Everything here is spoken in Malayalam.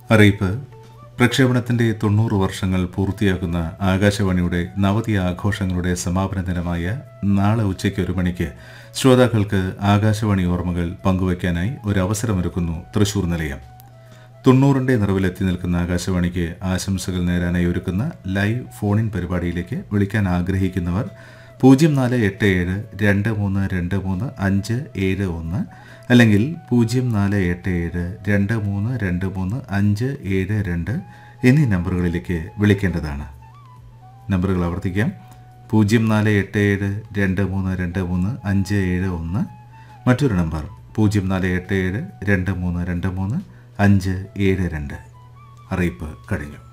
അറിയിപ്പ് പ്രക്ഷേപണത്തിന്റെ തൊണ്ണൂറ് വർഷങ്ങൾ പൂർത്തിയാക്കുന്ന ആകാശവാണിയുടെ നവതി ആഘോഷങ്ങളുടെ സമാപന ദിനമായ നാളെ ഉച്ചയ്ക്ക് ഒരു മണിക്ക് ശ്രോതാക്കൾക്ക് ആകാശവാണി ഓർമ്മകൾ പങ്കുവയ്ക്കാനായി ഒരു അവസരമൊരുക്കുന്നു തൃശൂർ നിലയം തൊണ്ണൂറിന്റെ നിറവിലെത്തി നിൽക്കുന്ന ആകാശവാണിക്ക് ആശംസകൾ നേരാനായി ഒരുക്കുന്ന ലൈവ് ഫോണിൻ പരിപാടിയിലേക്ക് വിളിക്കാൻ ആഗ്രഹിക്കുന്നവർ പൂജ്യം നാല് എട്ട് ഏഴ് രണ്ട് മൂന്ന് രണ്ട് മൂന്ന് അഞ്ച് ഏഴ് ഒന്ന് അല്ലെങ്കിൽ പൂജ്യം നാല് എട്ട് ഏഴ് രണ്ട് മൂന്ന് രണ്ട് മൂന്ന് അഞ്ച് ഏഴ് രണ്ട് എന്നീ നമ്പറുകളിലേക്ക് വിളിക്കേണ്ടതാണ് നമ്പറുകൾ ആവർത്തിക്കാം പൂജ്യം നാല് എട്ട് ഏഴ് രണ്ട് മൂന്ന് രണ്ട് മൂന്ന് അഞ്ച് ഏഴ് ഒന്ന് മറ്റൊരു നമ്പർ പൂജ്യം നാല് എട്ട് ഏഴ് രണ്ട് മൂന്ന് രണ്ട് മൂന്ന് അഞ്ച് ഏഴ് രണ്ട് അറിയിപ്പ് കഴിഞ്ഞു